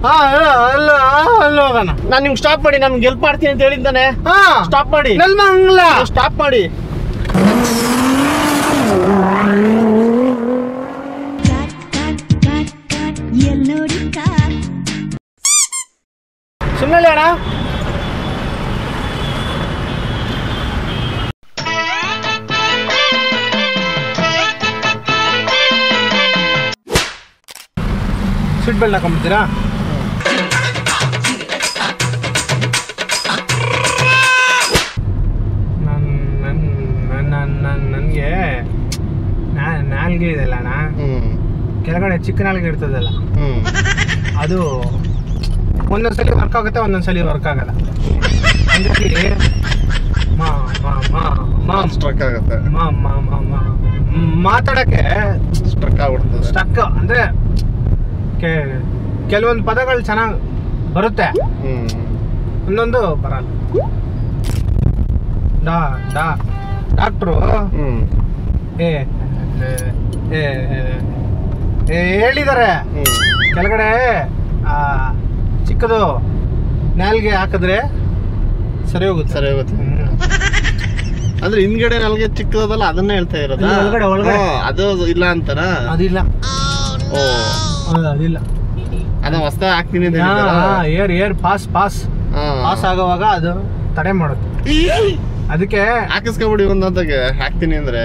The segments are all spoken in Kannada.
ಹಾ ಅಲ್ಲ ಅಲ್ಲಿ ಹೋಗೋಣ ನಾನು ನಿಮ್ಗೆ ಸ್ಟಾಪ್ ಮಾಡಿ ನಾನು ಹೆಲ್ಪ್ ಮಾಡ್ತೀನಿ ಅಂತ ಹೇಳಿದ್ದಾನೆ ಹಾ ಸ್ಟಾಪ್ ಮಾಡಿ ನೆಲ್ಮಂಗ್ಲ ಸ್ಟಾಪ್ ಮಾಡಿ ಕಾಟ್ ಕಾಟ್ ಕಾಟ್ ಕಾಟ್ ಎಲ್ ನೋಡಿ ಕಾಟ್ ಸುಮ್ಮನೆ ಅಣ್ಣ ಸೀಟ್ ಬೆಲ್ಟ್ ಹಾಕೊಂಡ್ಬಿಡ್ತೀರಾ ನನಗೆ ನಾಲ್ಗೆ ಇದೆಲ್ಲ ಅಣ್ಣ ಹ್ಮ್ ಕೆಳಗಡೆ ಚಿಕ್ಕ ನಾಲ್ಗೆ ಇರ್ತದಲ್ಲ ಹ್ಮ್ ಅದು ಒಂದೊಂದ್ಸಲಿ ವರ್ಕ್ ಆಗುತ್ತೆ ಒಂದೊಂದ್ಸಲಿ ವರ್ಕ್ ಆಗಲ್ಲ ಹಂಗಾಗಿ ಮಾ ಮಾ ಮಾ ಮಾ ಸ್ಟ್ರಕ್ ಆಗುತ್ತೆ ಮಾ ಮಾ ಮಾ ಮಾ ಮಾತಾಡಕ್ಕೆ ಸ್ಟ್ರಕ್ ಆಗ್ಬಿಡ್ತದೆ ಸ್ಟಕ್ ಅಂದ್ರೆ ಕೆ ಕೆಲವೊಂದು ಪದಗಳು ಚೆನ್ನಾಗಿ ಬರುತ್ತೆ ಹ್ಮ್ ಒಂದೊಂದು ಬರಲ್ಲ ಡಾ ಡಾ ಡಾಕ್ಟ್ರು ಹ್ಮ್ ಏ ಏ ಏ ಹೇಳಿದ್ದಾರೆ ಹ್ಮ್ ಕೆಳಗಡೆ ಆ ಚಿಕ್ಕದು ನಾಲ್ಗೆ ಹಾಕಿದ್ರೆ ಸರಿ ಹೋಗುತ್ತೆ ಸರಿ ಹೋಗುತ್ತೆ ಹ್ಮ್. ಅಂದ್ರೆ ಹಿಂದ್ಗಡೆ ನಲ್ಗೆ ಚಿಕ್ಕದಲ್ಲ ಅದನ್ನ ಹೇಳ್ತಾ ಇರೋದಾ ಇಲ್ಲಿ ಒಳಗಡೆ, ಒಳಗಡೆ. ಹ್ಮ್, ಅದು ಇಲ್ಲ ಅಂತಾರ ಅದಿಲ್ಲ ಓ ಹೌದು, ಅದಿಲ್ಲ ಅದ ಹೊಸ ಹಾಕ್ತೀನಿ ಅಂತ ಹಾ, ಹೇಳಿದಾರ? ಹಾ, ಏರ್ ಏರ್ ಪಾಸ್ ಪಾಸ್ ಹಾ. ಪಾಸ್ ಆಗುವಾಗ ಅದು ತಡೆ ಮಾಡುತ್ತೆ ಅದಕ್ಕೆ ಹಾಕಿಸ್ಕೊಬಿಡಿ ಒಂದೊಂದಾಗೆ ಹಾಕ್ತೀನಿ ಅಂದ್ರೆ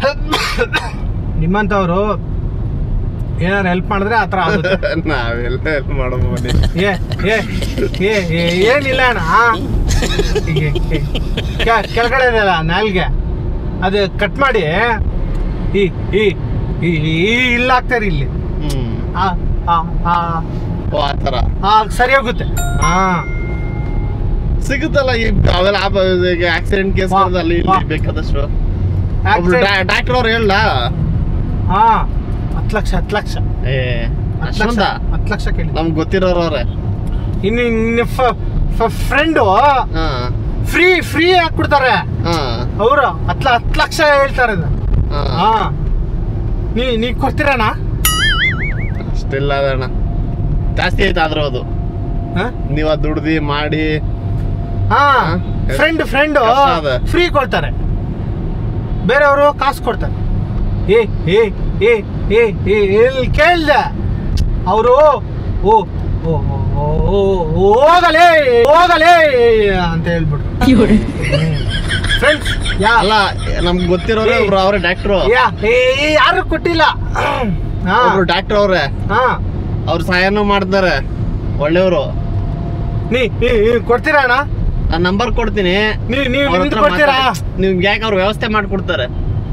ನಿಮ್ಮಂಥವ್ರು ಏನಾರು ಹೆಲ್ಪ್ ಮಾಡಿದ್ರೆ ಆ ಥರ ಆಗುತ್ತೆ ನಾವೆಲ್ಲ ಹೆಲ್ಪ್ ಮಾಡೋ ಬನ್ನಿ ಏ ಏ ಏ ಏ, ಏನಿಲ್ಲ ಅಣ್ಣ ಹೀಗೆ, ಹೀಗೆ. ಕೆ- ಕೆಳಗಡೆ ಇದೆಯಲ್ಲ ನಾಲ್ಗೆ ಅದು ಕಟ್ ಮಾಡಿ ಈ ಈ ಈ ಈ ಇಲ್ಲ ಹಾಕ್ತಾರೆ ಇಲ್ಲಿ ಹ್ಮ್ ಆ ಆ ಆ ಓ ಆತರ ಆ ಸರಿ ಹೋಗುತ್ತೆ ಹಾ ಸಿಗುತ್ತಲ್ಲ ಈ ಅವೆಲ್ಲ ಆಕ್ಸಿಡೆಂಟ್ ಕೇಸ್ ವಾ, ಅಲ್ಲಿ ವಾ. ಇಲ್ಲಿ ಬೇಕಾದಷ್ಟು Accident- ಡಾಕ್ಟರ್ ಅವ್ರು ಹೇಳ್ದ ಹಾ ಹತ್ತು ಲಕ್ಷ ಹತ್ತು ಲಕ್ಷ ಏ ಹತ್ತು ಲಕ್ಷ ಅಷ್ಟೊಂದ ಹತ್ತು ಲಕ್ಷ ಕೇಳಿ ನಮ್ಗೆ ಗೊತ್ತಿರೋರವ್ರೆ ಇನ್ನು ನಿನ್ನ ಫ್ರೆಂಡು ಹಾ ಫ್ರೀ ಫ್ರೀ ಹಾಕ್ಬಿಡ್ತಾರೆ ಹಾ ಅವರು ಹತ್ತು ಹತ್ತು ಲಕ್ಷ ಹೇಳ್ತಾರೆ ಇದು. ಹಾ ಹಾ ನೀ ನೀ ಕೊಡ್ತೀರಣ್ಣ ಅಷ್ಟಿಲ್ಲ ಅದಣ್ಣ ಜಾಸ್ತಿ ಆಯ್ತು ಆದ್ರೂ ಅದು ಹಾ? ನೀವ್ ಅದ್ ದುಡ್ದಿ ಮಾಡಿ ಹಾ ಹಾ? ಫ್ರೆಂಡ್ ಫ್ರೆಂಡು ಕಷ್ಟ ಅದ. ಫ್ರೀ ಕೊಡ್ತಾರೆ ಬೇರೆಯವರು ಕಾಸು ಕೊಡ್ತಾರೆ ಏ ಏ ಏ ಏ ಏ ಎಲ್ಲಿ ಕೇಳ್ದೆ ಅವರು ಓ ಓ ಓ, ಓ, ಹೋಗಲೇ ಹೋಗಲೇ ಅಂತ ಹೇಳ್ಬಿಟ್ರು ಫ್ರೆಂಡ್ಸ್ ಯಾ ಅಲ್ಲ ನಮ್ಗೆ ಗೊತ್ತಿರೋರೆ ಏ. ಒಬ್ರು ಅವ್ರೆ ಡಾಕ್ಟ್ರು ಯಾ ಏ ಯಾರು ಕೊಟ್ಟಿಲ್ಲ ಹಾ ಒಬ್ರು ಡಾಕ್ಟರ್ ಅವ್ರೆ ಹಾ ಅವ್ರು ಸಹಾಯನೂ ಮಾಡ್ತಾರೆ ಒಳ್ಳೆಯವರು ನೀ ನೀ ನೀ ಕೊಡ್ತೀರಾ ಅಣ್ಣ ನಾನು ನಂಬರ್ ಕೊಡ್ತೀನಿ ನೀ ನೀವು ಅವ್ರ ನಿಮ್ದು ಹತ್ರ ಕೊಡ್ತೀರಾ ಮಾತಾಡಿ. ನಿಮ್ಗೆ ಯಾಕೆ ಅವ್ರು ವ್ಯವಸ್ಥೆ ಮಾಡ್ಕೊಡ್ತಾರೆ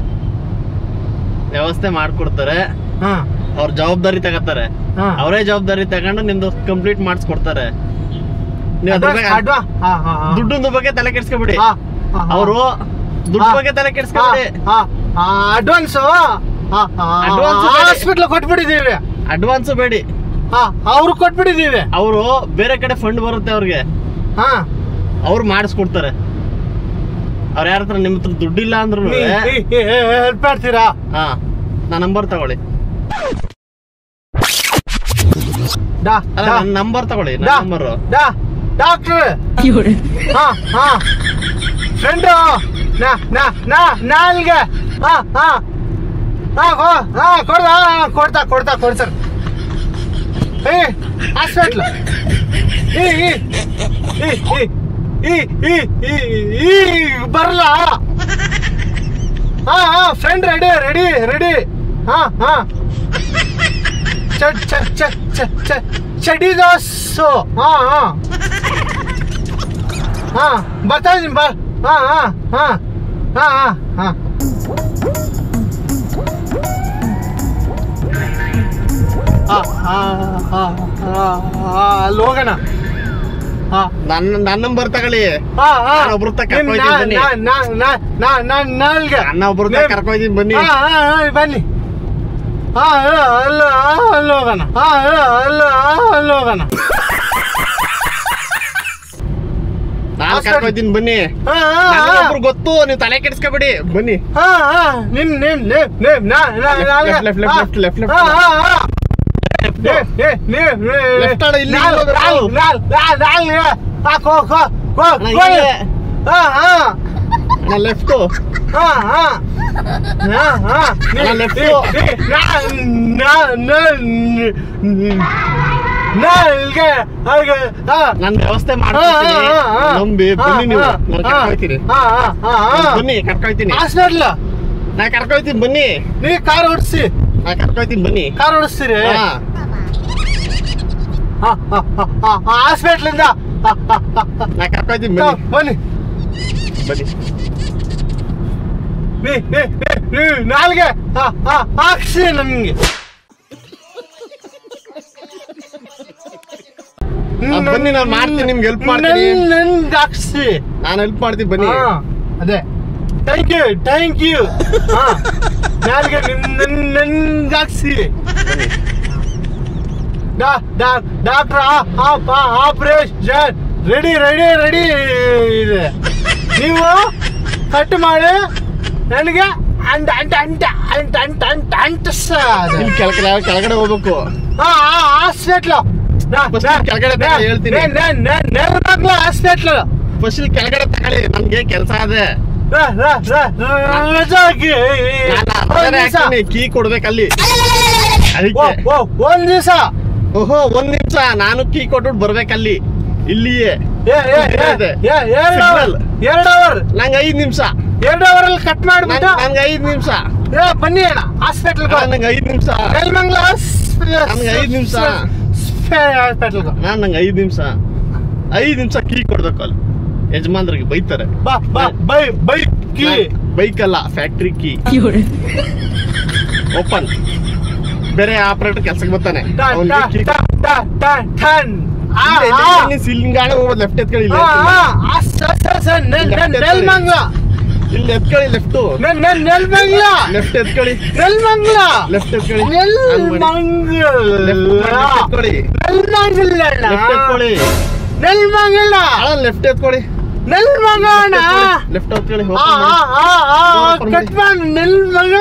ವ್ಯವಸ್ಥೆ ಮಾಡ್ಕೊಡ್ತಾರೆ ಹಾ ಅವ್ರ ಜವಾಬ್ದಾರಿ ತಗೋತಾರೆ ಹಾ ಅವರೇ ಜವಾಬ್ದಾರಿ ತಗೊಂಡು ನಿಮ್ದು ಕಂಪ್ಲೀಟ್ ಮಾಡಿಸ್ಕೊಡ್ತಾರೆ ನೀವು ಅದ್ರ ಅಡ್ವಾ- ಬಗ್ಗೆ ಅಡ್ವಾ ಹಾ ಹಾ ಹಾ ದುಡ್ಡಿನ ಬಗ್ಗೆ ತಲೆ ಕೆಡ್ಸ್ಕೊಬಿಡಿ ಹಾ, ಹಾ, ಹಾ. ಅವರು ದುಡ್ಡು ಹಾ. ಬಗ್ಗೆ ತಲೆ ಕೆಡ್ಸ್ಕೊಬಿಡಿ ಅಡ್ವಾನ್ಸ್ Advance ಬೇಡ. ಹಾಸ್ಪಿಟ್ಲ್ ಕೊಟ್ಬಿಟ್ಟಿದೀವಿ ಅಡ್ವಾನ್ಸ್ ಬೇಡಿ ಹಾ ಅವ್ರು ಕೊಟ್ಬಿಟ್ಟಿದೀವಿ ಅವರು ಬೇರೆ ಕಡೆ ಫಂಡ್ ಬರುತ್ತೆ ಅವ್ರಿಗೆ ಹಾ ಅವ್ರು ಮಾಡಿಸ್ಕೊಡ್ತಾರೆ ಅವ್ರ ಯಾರ ಹತ್ರ ನಿಮ್ಮ ಹತ್ರ ದುಡ್ಡಿಲ್ಲ ಅಂದ್ರು ಹೆಲ್ಪ್ ಮಾಡ್ತೀರಾ ಹಾ ನಾ ನಂಬರ್ ತಗೊಳ್ಳಿ ಡಾ ಅಲ್ಲ ಡಾ, ನನ್ನ ನಂಬರ್ ತಗೊಳ್ಳಿ ಡಾ, ನಂಬರ್ ಡಾ ಡಾಕ್ಟ್ರ್ ಹಾ ಹಾ ಫ್ರೆಂಡು ನಾ ನಾ ನಾ ನಾಲ್ಗೆ ಹಾ ಹಾ ಹಾ ಕೋ ಹಾ ಕೊಡ್ದ ಕೊಡ್ತಾ ಕೊಡ್ತಾ ಕೊಡ್ತಾರೆ ಏ ಹಾಸ್ಪಿಟ್ಲ್ ಈ ಈ ಈ ಈ ಈ ಈ ಈ ಬರಲ್ಲ ಹಾ ಹಾ ಫ್ರೆಂಡ್ ರೆಡಿ ರೆಡಿ ರೆಡಿ ಹಾ ಹಾ ಚ ಚ ಚ ಚ ಚ ಚಡಿ ದೋಸು ಹಾ ಹಾ ಹಾ ಬರ್ತಾ ಇದೀನಿ ಬಾ ಹಾ ಹಾ ಹಾ ಹಾ ಹಾ ಹಾ ಹಾ ಹಾ ಹಾ ಹಾ ಹಾ ಅಲ್ಲಿ ಹೋಗೋಣ ಹಾ ನನ್ನ ನನ್ನ ನಂಬರ್ ತಗೊಳ್ಳಿ ಹಾ ಹಾ ನಾನು ಒಬ್ರ ಹತ್ರ ಕರ್ಕೊಂಡ್ ನಿಮ್ ನಾ- ಬನ್ನಿ. ನಾ- ನಾ- ನಾ- ನಾ- ನಾ- ನಾಲ್ಗೆ ನನ್ನ ಒಬ್ರು ನಿಮ್- ಕರ್ಕೊಂಡ್ ಬನ್ನಿ ಹಾ ಹಾ ಹಾ ಬನ್ನಿ ಹಾ ಅಲ್ಲ ಅಲ್ಲ ಅಲ್ಲಿ ಹೋಗೋಣ ಹಾ ಅಲ್ಲ ಅಲ್ಲ ಅಲ್ಲಿ ಹೋಗೋಣ ನಾನು ಹಾಸ್ಪಿಟಲ್. ಕರ್ಕೊಯ್ತೀನಿ ಬನ್ನಿ ಹಾ ಹಾ ನನಗೆ ಒಬ್ರು ಗೊತ್ತು ನೀವು ತಲೆ ಕೆಡಿಸ್ಕೊಬೇಡಿ ಬನ್ನಿ ಹಾ ಹಾ ನಿಮ್ ನಿಮ್ ನಿಮ್ ನಿಮ್ ನಾ ನಾ Left, ನಾಲ್ಗೆ left, left, ಹಾ. left, left, left, ಹಾ left. ಹಾ ಹಾ ಲೆಫ್ಟ್ ಏ, ನೀ- ನೀ- Left hand ಇಲ್ಲಿ ನಾಲ್- ಹೋಗ್ಬೇಕು. ನಾಲ್- ನಾಲ್- ನಾಲ್- ನಾಲ್ ನೀವು. ಆ, ಕೋ, ಕೋ, ಕೋ, ಅಣ್ಣ, ಕೋ. ಇಲ್ಲೇ. ಹಾ, ಹಾ, ಅಣ್ಣ ಲೆಫ್ಟ್ ಹಾ, ಹಾ. ಹಾ, ಹಾ. ನೀ- ಅಣ್ಣ, left. ನೀ- ನೀ- ನಾ- ನಾ- ನಾ- ನಾಲ್ಗೆ ಹಾಗೆ ಹಾ ನಾನು ವ್ಯವಸ್ಥೆ ಹಾ, ಮಾಡ್ತೀನಿ ಹಾ, ಹಾ, ಹಾ. ನಂಬಿ ಬನ್ನಿ ನೀವು ಹಾ, ನಾನು ಹಾ, ಕರ್ಕೊಳ್ತೀನಿ ಹಾ, ಹಾ, ಹಾ, ಹಾ. ಬನ್ನಿ ಕರ್ಕೊಳ್ತೀನಿ ಹಾಸ್ಪಿಟ್ಲ್ ನಾ ಕರ್ಕೊಳ್ತೀನಿ ಬನ್ನಿ ನೀ ಕಾರ್ ಓಡಿಸಿ ನಾ ಕರ್ಕೊಳ್ತೀನಿ ಬನ್ನಿ ಕಾರ್ ಓಡಿಸ್ತೀರಿ ಹಾ ಹಾಸ್ಪಿಟ್ಲಿಂದ ನಾ ಕರ್ಕೊಳ್ತೀನಿ ಬನ್ನಿ ಬನ್ನಿ ಬನ್ನಿ ನೀ ನೀ ನೀ ನೀ ನಾಲ್ಗೆ ಹಾ, ಹಾ, ಹಾಕ್ಸಿ ನನ್ಗೆ ಆ, ಬನ್ನಿ, ನಾನ್ ಮಾಡ್ತೀನಿ, ನಿಮ್ಗೆ help ಮಾಡ್ತೀನಿ. ನನ್- ನನ್ಗೆ ಹಾಕ್ಸಿ ನಾನು ಹೆಲ್ಪ್ ಮಾಡ್ತೀನಿ ಬನ್ನಿ ಹಾ, ಅದೇ ಥ್ಯಾಂಕ್ ಯು ಥ್ಯಾಂಕ್ ಯು ನಾಲ್ಗೆ ನಿನ್ ನನ್ಗೆ ಹಾಕ್ಸಿ ಡಾ ಡಾ ಡಾಕ್ಟ್ರ ಆಪರೇಷನ್ ರೆಡಿ ರೆಡಿ ರೆಡಿ ಇದೆ ನೀವು ಕಟ್ ಮಾಡಿ ನನಗೆ ಅಂಟ ಅಂಟ ಅಂಟ ಅಂಟ ಅಂಟ ಅಂಟ ಅಂಟಿಸ ಇಲ್ಲಿ ಕೆಳಗಡೆ ಕೆಳಗಡೆ ಹೋಗ್ಬೇಕು ಹಾಸ್ಪಿಟ್ಲು First ಕೆಳಗಡೆ ತಗೊಳ್ಳಿ, ಹೇಳ್ತೀನಿ. ನೆಲಮಂಗ್ಲ ಹಾಸ್ಪಿಟ್ಲು ಫಸ್ಟ್ ಇಲ್ಲಿ ಕೆಳಗಡೆ ತಗೊಳ್ಳಿ ನನ್ಗೆ ಕೆಲಸ ಅದೇ ರಜಾಗಿ ಕೀ ಕೊಡ್ಬೇಕಲ್ಲಿ ಅದಕ್ಕೆ ಒಂದ್ ದಿವಸ ಓಹೋ ಒಂದ್ ನಿಮಿಷ ನಾನು ಕೀ ಕೊಟ್ಬಿಟ್ಟು ಬರ್ಬೇಕಲ್ಲಿ ಇಲ್ಲಿಯೇ ಇದೆ. Signal. ಎರಡು ಅವರ್ ನಂಗೆ ಐದ್ ನಿಮಿಷ ಎರಡು ಅವರ್ ಅಲ್ಲಿ ಕಟ್ ಮಾಡ್ಬಿಟ್ಟು ನನ್ಗೆ ಐದ್ ನಿಮಿಷ ಏ, ಬನ್ನಿ ಅಣ್ಣ ಹಾಸ್ಪಿಟಲ್ ನಂಗೆ ಐದ್ ನಿಮಿಷ ನೆಲಮಂಗ್ಲ ನಮ್ಗೆ ಐದ್ ನಿಮಿಷ. ಹಾಸ್ಪಿಟಲ್ ನಾನ್ ನಂಗೆ ಐದ್ ನಿಮಿಷ ಐದ್ ನಿಮಿಷ ಕೀ ಕೊಡ್ಬೇಕು ಅಲ್ಲಿ ಯಜಮಾನ್ರಿಗೆ ಬೈತಾರೆ ಬಾ ಬಾ ಬೈ ಬೈ ಕಿ ಬೈಕ್ ಅಲ್ಲ ಫ್ಯಾಕ್ಟ್ರಿ ಕೀ ಓಪನ್ ಬೇರೆ ಆಪರೇಟರ್ ಕೆಲ್ಸಕ್ಕೆ ಬರ್ತಾನೆ ಅವ್ನಿಗೆ key ಕೊಡು. ಇಲ್ಲ, ಇಲ್ಲ, ಇಲ್ಲ, ನೀನ್ ಸಿಲಿಂಗಾಣ ಹೋಗೋದು ಲೆಫ್ಟ್ ಎತ್ಕೊಳ್ಳಿ ಇಲ್ಲಿ ನೆಲ್ಮಂಗ್ಲ ಇಲ್ಲಿ ಎತ್ಕೊಳ್ಳಿ ಲೆಫ್ಟ್ ನೆಲ್ಮಂಗ್ಲ ಲೆಫ್ಟ್ ಎತ್ಕೊಳ್ಳಿ ನೆಲ್ಮಂಗ್ಲ ಲೆಫ್ಟ್ ಎತ್ಕೊಳ್ಳಿ ಹಂಗ್ ಮಾಡಿ. Left ನೆಲ್ಮಂಗ್ಲ ಮಾಡಿ, left ಎತ್ಕೊಳ್ಳಿ ನೆಲ್ಮಂಗ್ಲ ಲೆಫ್ಟ್ ಎತ್ಕೊಳ್ಳಿ ನೆಲ್ಮಂಗ್ಲ ಲೆಫ್ಟ್ ಎತ್ಕೊಳ್ಳಿ ನೆಲ್ಮಂಗಣ ಲೆಫ್ಟ್ ಎತ್ಕೊಳ್ಳಿ ಆ, ಆ, ಆ, ಆ, Open ಮಾಡಿ. ಕಟ್ ಮಾಡಿ ನೆಲ್ಮಂಗ್ಲ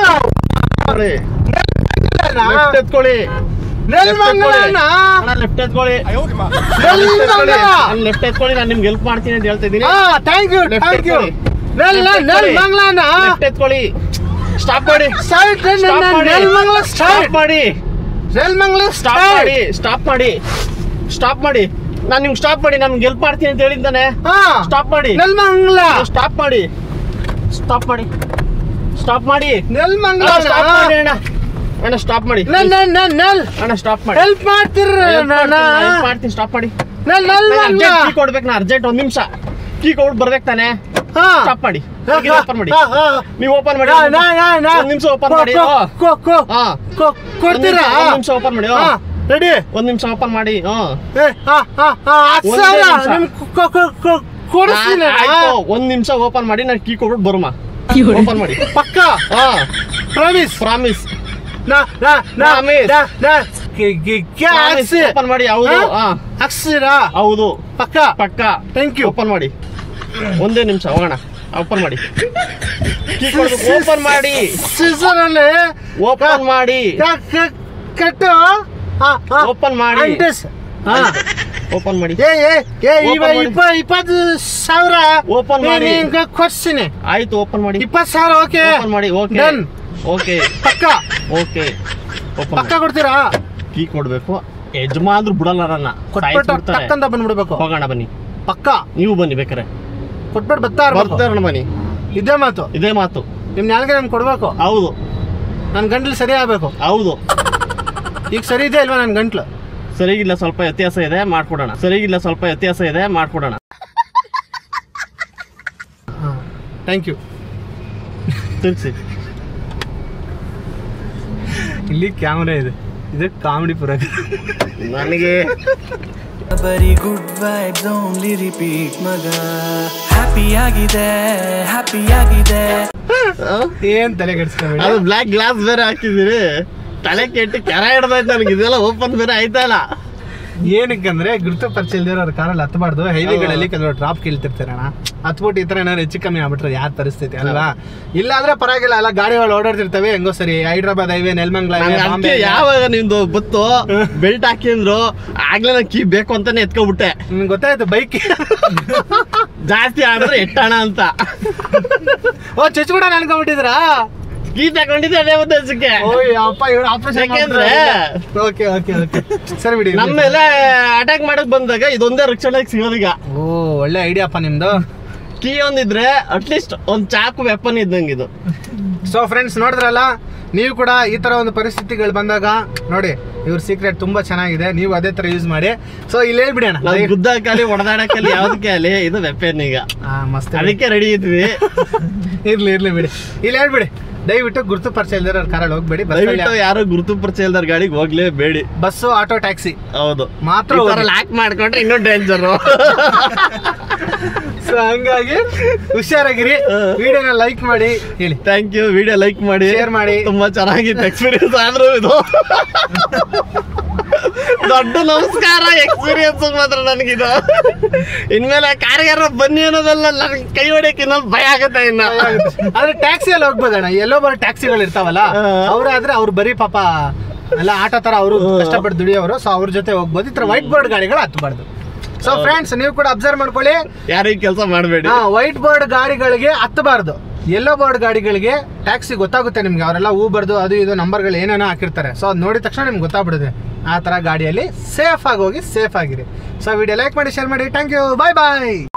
ಲೆಫ್ಟ್ ಎತ್ಕೊಳ್ಳಿ ನೆಲ್ಮಂಗ್ಲಣ್ಣ ಲೆಫ್ಟ್ ಎತ್ಕೊಳ್ಳಿ ನೆಲ್ಮಂಗ್ಲ ಲೆಫ್ಟ್ ಎತ್ಕೊಳ್ಳಿ ನಾನು ನಿಮ್ಗೆ ಹೆಲ್ಪ್ ಮಾಡ್ತೀನಿ ಅಂತ ಹೇಳ್ತಾ ಇದ್ದೀನಿ ಹಾ thank you Left thank you ಎತ್ಕೊಳ್ಳಿ. ನೆಲ್ Left ಎತ್ಕೊಳ್ಳಿ. ನೆಲ್ಮಂಗ್ಲಣ್ಣ ಲೆಫ್ಟ್ ಎತ್ಕೊಳ್ಳಿ ಸ್ಟಾಪ್ ಮಾಡಿ ಸ್ಟಾರ್ಟ್ Stop ಮಾಡಿ. ನೆಲ್ಮಂಗ್ಲ ಸ್ಟಾಪ್ ಸ್ಟಾರ್ಟ್ ಮಾಡಿ ನೆಲ್ಮಂಗ್ಲ ಸ್ಟಾಪ್ ಸ್ಟಾರ್ಟ್ ಮಾಡಿ ಸ್ಟಾಪ್ ಮಾಡಿ ಸ್ಟಾಪ್ ಮಾಡಿ ನಾನು ನಿಮ್ಗೆ ಸ್ಟಾಪ್ ಮಾಡಿ ನಾನು ಹೆಲ್ಪ್ ಮಾಡ್ತೀನಿ ಅಂತ ಹೇಳಿದ್ದಾನೆ ಹಾ ಸ್ಟಾಪ್ ಮಾಡಿ ನೆಲ್ಮಂಗ್ಲ ಸ್ಟಾಪ್ ಮಾಡಿ ಸ್ಟಾಪ್ ಮಾಡಿ ಸ್ಟಾಪ್ ಮಾಡಿ ನೆಲ್ಮಂಗ್ಲ ಸ್ಟಾಪ್ ಮಾಡಿ ಅಣ್ಣ ಅಣ್ಣ ಸ್ಟಾಪ್ ಮಾಡಿ ನೆಲ್ ನೆಲ್ ನೆಲ್ ನೆಲ್ ಅಣ್ಣ ಸ್ಟಾಪ್ ಮಾಡಿ ಹೆಲ್ಪ್ ಮಾಡ್ತೀರ Help ನಾನು ಮಾಡ್ತೀನಿ, help ಮಾಡ್ತೀನಿ ಸ್ಟಾಪ್ ಮಾಡಿ ನೆಲ್ ನೆಲ್ಮಂಗ್ಲ ಕೀ ಕೊಡ್ಬೇಕು ನಾ ಅರ್ಜೆಂಟ್ ಒಂದ್ ನಿಮಿಷ ಕೀ ಕೊಡ್ಬಿಟ್ಟು ಬರ್ಬೇಕು ತಾನೆ ಹಾ ಸ್ಟಾಪ್ ಮಾಡಿ ಓಪನ್ ಮಾಡಿ ಹಾ, ಹಾ. ನೀವು ಓಪನ್ ಮಾಡಿ ನಾ, ನಾ, ನಾ, ನಾ. ಒಂದ್ ನಿಮಿಷ ಓಪನ್ ಕೊ- ಮಾಡಿ ಕೊ- ಹಾ. ಕೊ- ಕೊ- ಹಾ ಕೊ- ಕೊಡ್ತೀರಾ ಒಂದ್ ನಿಮಿಷ ಓಪನ್ ಮಾಡಿ ಹಾ ರೆಡಿ ಒಂದ್ ನಿಮಿಷ ಓಪನ್ ಮಾಡಿ ಹಾ ಏ, ಹಾ, ಹಾ, ಹಾ, ಹತ್ತು ಒಂದೇ ಸಾವಿರ ನಿಮಿಷ. ನಿಮ್ ಕೊ- ಕೊ- ಕೊ- ಕೊ- ಕೊಡಿಸ್ತೀನಿ ನಾನ್- ಆಯ್ತು ಒಂದ್ ನಿಮಿಷ ಓಪನ್ ಮಾಡಿ ನಾನು ಕೀ ಕೊಡ್ಬಿಟ್ಟು ಬರುಮ ಓಪನ್ ಮಾಡಿ ಪಕ್ಕ ಹಾ ಪ್ರಾಮಿಸ್ ಪ್ರಾಮಿಸ್ ನಾ ನಾ ನಾ Promise. ನಾ ನಾ ಗಿ- ಗಿ- ಗಿ- ಹಾಕ್ಸಿ. ಓಪನ್ ಮಾಡಿ ಹೌದು ಹಾ? ಹಾ ಹಾಕ್ಸಿರಾ ಹೌದು ಪಕ್ಕ ಪಕ್ಕ ಥ್ಯಾಂಕ್ ಯು ಓಪನ್ ಮಾಡಿ ಒಂದೇ ನಿಮಿಷ ಹೋಗೋಣ ಓಪನ್ ಮಾಡಿ ಕೀ ಕೊಡ್ಬೇಕು ಓಪನ್ ಮಾಡಿ ಸೀಸನ್ ಅಲ್ಲಿ ಓಪನ್ ಮಾಡಿ ಕ- ಕ- ಕಟ್ಟು ಹಾ, ಹಾ. ಓಪನ್ ಮಾಡಿ ಅಂಟಿಸ್. ಹಾ. ಓಪನ್ ಮಾಡಿ ಏ ಏ ಏ Open ಇವ ಮಾಡಿ. ಇಪ್ಪ ಇಪ್ಪತ್ತು ಸಾವಿರ Open ನೀ- ಮಾಡಿ. ನಿಂಗೆ ಕೊಡ್ಸ್ತೀನಿ ಆಯ್ತು ಓಪನ್ ಮಾಡಿ ಇಪ್ಪತ್ತು ಸಾವಿರ ಓಕೆ ಓಪನ್ ಮಾಡಿ ಓಕೆ Done. ಓಕೆ ಪಕ್ಕ ಓಕೆ ಓಪನ್ ಪಕ್ಕ ಕೊಡ್ತೀರಾ ಕೀ ಕೊಡ್ಬೇಕು ಯಜಮಾನ್ರು ಬಿಡಲ್ಲ ನನ್ನ ಕೊಟ್ಬಿಟ್ಟು ಸಾಯಿಸ್ಬಿಡ್ತಾರೆ. ಟಕ್ಕಂತ ಬಂದ್ಬಿಡ್ಬೇಕು ಹೋಗೋಣ ಬನ್ನಿ ಪಕ್ಕ ನೀವು ಬನ್ನಿ ಬೇಕಾರೆ ಕೊಟ್ಬಿಟ್ಟು ಬರ್ತಾ ಇರ್ಬೇಕು ಬರ್ತಾರಣ ಬನ್ನಿ ಇದೇ ಮಾತು ಇದೇ ಮಾತು ನಿಮ್ ನಾಲ್ಗೆ ನನ್ಗೆ ಕೊಡ್ಬೇಕು ಹೌದು ನನ್ನ ಗಂಟ್ಲು ಸರಿ ಆಗ್ಬೇಕು ಹೌದು ಈಗ ಸರಿ ಇದೆ ಇಲ್ವಾ ನನ್ನ ಗಂಟ್ಲು ಸರಿಗಿಲ್ಲ ಸ್ವಲ್ಪ ವ್ಯತ್ಯಾಸ ಇದೆ ಮಾಡ್ಕೊಡೋಣ ಸರಿಗಿಲ್ಲ ಸ್ವಲ್ಪ ವ್ಯತ್ಯಾಸ ಇದೆ ಮಾಡ್ಕೊಡೋಣ ಥ್ಯಾಂಕ್ ಯು ತಿರ್ಗಿಸಿ ಇಲ್ಲಿ ಕ್ಯಾಮ್ರಾ ಇದೆ ಇದು ಕಾಮಿಡಿ ಪುರ ನನಗೆ ಬರೀ ಗುಡ್ ವೈಬ್ಸ್ ಓನ್ಲಿ ರಿಪೀಟ್ ಮಗ ಹ್ಯಾಪಿ ಆಗಿದೆ ಹ್ಯಾಪಿ ಆಗಿದೆ ಏನ್ ತಲೆ ಕೆಡಿಸ್ಕೊಬೇಡಿ ಅದು ಬ್ಲ್ಯಾಕ್ ಗ್ಲಾಸ್ ಬೇರೆ ಹಾಕಿದ್ದೀರಿ ತಲೆ ಕೆಟ್ಟು ಕೆರ ಹಿಡ್ದೈತೆ ನನಗೆ ಇದೆಲ್ಲ ಓಪನ್ ಬೇರೆ ಆಯ್ತಾ ಇಲ್ಲ ಏನಕ್ಕಂದ್ರೆ ಗುರುತು ಪರಿಚಯ ಇಲ್ದಿರೋರು ಕಾರಲ್ಲಿ ಹತ್ತಬಾರ್ದು ಹೈವೇಗಳಲ್ಲಿ ಕೆಲವರು ಡ್ರಾಪ್ ಕೇಳ್ತಿರ್ತಾರೆ ಅಣ್ಣ ಹತ್ಬಿಟ್ಟು ಈ ತರ ಏನಾದ್ರು ಹೆಚ್ಚು ಕಮ್ಮಿ ಆಗ್ಬಿಟ್ರೆ ಯಾರ ಪರಿಸ್ಥಿತಿ ಅಲ್ವಾ ಇಲ್ಲ ಅಂದ್ರೆ ಪರವಾಗಿಲ್ಲ ಅಲ್ಲ ಗಾಡಿಗಳು ಓಡಾಡ್ತಿರ್ತವೆ ಹೆಂಗೋ ಸರಿ ಹೈದ್ರಾಬಾದ್ ಹೈವೇ ನೆಲ್ಮಂಗ್ಲ highway, ನಂಗೆ ಬಾಂಬೆ ಅದಕ್ಕೆ ಯಾವಾಗ ನಿಮ್ದು ಬತ್ತು ಬೆಲ್ಟ್ ಹಾಕಿಂದ್ರು ಆಗ್ಲೇ ನಾನು ಕೀ ಬೇಕು ಅಂತಾನೆ ಎತ್ಕೊಬಿಟ್ಟೆ ನಿಮ್ಗೆ ಗೊತ್ತಾಯ್ತು ಬೈಕ್ ಜಾಸ್ತಿ ಆಡಿದ್ರೆ ಎಟ್ಟಣ ಅಂತ ಓ ಚುಚ್ಬಿಡ ಅನ್ಕೊಂಡ್ಬಿಟ್ಟಿದ್ರಾ ಕೀ ತಗೊಂಡಿದ್ದೆ ಅದೇ ಉದ್ದೇಶಕ್ಕೆ ಓಯ್ ಅಪ್ಪ ಇವ್ರು ಆಪರೇಷನ್ ಯಾಕೆಂದ್ರೆ ಓಕೆ ಓಕೆ ಓಕೆ ಸರಿ ಬಿಡಿ ನಮ್ಮ ಮೇಲೆ ಅಟ್ಯಾಕ್ ಮಾಡಕ್ ಬಂದಾಗ ಇದೊಂದೇ ರಕ್ಷಣೆಗೆ ಸಿಗೋದೀಗ ಓ ಒಳ್ಳೆ ಐಡಿಯಾ ಅಪ್ಪ ನಿಮ್ದು ಕೀ ಒಂದಿದ್ರೆ ಅಟ್ಲೀಸ್ಟ್ ಒಂದ್ ಚಾಕು ವೆಪನ್ ಇದ್ದಂಗೆ ಇದು ಸೊ ಫ್ರೆಂಡ್ಸ್ ನೋಡಿದ್ರಲ್ಲ ನೀವು ಕೂಡ ಈ ತರ ಒಂದು ಪರಿಸ್ಥಿತಿಗಳು ಬಂದಾಗ ನೋಡಿ ಇವ್ರ ಸೀಕ್ರೆಟ್ ತುಂಬಾ ಚೆನ್ನಾಗಿದೆ ನೀವು ಅದೇ ತರ ಯೂಸ್ ಮಾಡಿ ಸೊ ಇಲ್ಲಿ ಹೇಳ್ಬಿಡೋಣ ನಾವು ಗುದ್ದಕ್ಕಾಲಿ ಹೊಡೆದಾಡಕ್ಕಲ್ಲಿ ಯಾವ್ದಕ್ಕೆ ಅಲ್ಲಿ ಇದು ವೆಪನ್ ಈಗ ಮಸ್ತ್ ಅದಕ್ಕೆ ರೆಡಿ ಇದ್ವಿ ಇರ್ಲಿ ಇರ್ಲಿ ಬಿಡಿ ಇಲ್ಲಿ ಹೇಳ್ಬಿಡಿ ದಯವಿಟ್ಟು ಗುರುತು ಪರಿಚಯ ಇಲ್ದಿರೋ ಕಾರಲ್ಲಿ ಹೋಗ್ಬೇಡಿ ದಯವಿಟ್ಟು ಯಾರು ಗುರುತು ಪರಿಚಯ ಇಲ್ದಾರ ಗಾಡಿಗೆ ಹೋಗ್ಲೇಬೇಡಿ ಬಸ್ಸು ಆಟೋ ಟ್ಯಾಕ್ಸಿ ಹೌದು ಮಾತ್ರ ಹೋಗಿ. ಲಾಕ್ ಮಾಡ್ಕೊಂಡ್ರೆ ಇನ್ನೂ ಡೇಂಜರ್ ಸೊ ಹಂಗಾಗಿ ಹುಷಾರಾಗಿರಿ ವಿಡಿಯೋನ ಲೈಕ್ ಮಾಡಿ ಹೇಳಿ ಥ್ಯಾಂಕ್ ಯು ವಿಡಿಯೋ ಲೈಕ್ ಮಾಡಿ Share ಮಾಡಿ. ತುಂಬಾ ಚೆನ್ನಾಗಿತ್ತು ಎಕ್ಸ್ಪೀರಿಯನ್ಸ್ ಆದ್ರೂ ಇದು ದೊಡ್ಡ ನಮಸ್ಕಾರ ಎಕ್ಸ್ಪೀರಿಯನ್ಸ್ ಮಾತ್ರ ನನಗಿದು ಇನ್ಮೇಲೆ ಕಾರ್ಯಾರ ಬನ್ನಿ ಅನ್ನೋದಲ್ಲ ನನಗೆ ಕೈ ಹೊಡಿಯಕ್ಕೆ ಇನ್ನೊಂದು ಭಯ ಆಗುತ್ತೆ ಇನ್ನ ಆದ್ರೆ ಟ್ಯಾಕ್ಸಿಯಲ್ಲಿ ಹೋಗ್ಬೋದಣ್ಣ ಎಲ್ಲೋ ಬರೋ ಟ್ಯಾಕ್ಸಿಗಳು ಇರ್ತಾವಲ್ಲ ಹಾ. ಅವ್ರಾದ್ರೆ ಅವ್ರು ಬರೀ ಪಾಪ ಎಲ್ಲ ಆಟೋ ತರ ಅವರು ಕಷ್ಟಪಟ್ಟು ದುಡಿಯೋರು ಸೊ ಅವ್ರ ಜೊತೆ ಹೋಗ್ಬೋದು ಈ ತರ ವೈಟ್ ಬೋರ್ಡ್ ಗಾಡಿಗಳು ಹತ್ತಬಾರ್ದು ಸೊ ಫ್ರೆಂಡ್ಸ್ ನೀವು ಕೂಡ ಅಬ್ಸರ್ವ್ ಮಾಡ್ಕೊಳ್ಳಿ ಯಾರು ಈ ಕೆಲಸ ಮಾಡಬೇಡಿ ವೈಟ್ ಬೋರ್ಡ್ ಗಾಡಿಗಳಿಗೆ ಹತ್ತಬಾರ್ದು ಎಲ್ಲೋ ಬೋರ್ಡ್ ಗಾಡಿಗಳಿಗೆ ಟ್ಯಾಕ್ಸಿ ಗೊತ್ತಾಗುತ್ತೆ ನಿಮ್ಗೆ ಅವರೆಲ್ಲ ಊಬರ್ದು ಅದು ಇದು ನಂಬರ್ಗಳು ಏನೇನೋ ಹಾಕಿರ್ತಾರೆ ಸೊ ಅದು ನೋಡಿದ ತಕ್ಷಣ ನಿಮ್ಗೆ ಗೊತ್ತಾಗ್ಬಿಡುತ್ತೆ ಆ ಥರ ಗಾಡಿಯಲ್ಲಿ ಸೇಫ್ ಆಗಿ ಹೋಗಿ ಸೇಫ್ ಆಗಿರಿ ಸೊ ವಿಡಿಯೋ ಲೈಕ್ ಮಾಡಿ ಶೇರ್ ಮಾಡಿ ಥ್ಯಾಂಕ್ ಯು ಬಾಯ್ ಬಾಯ್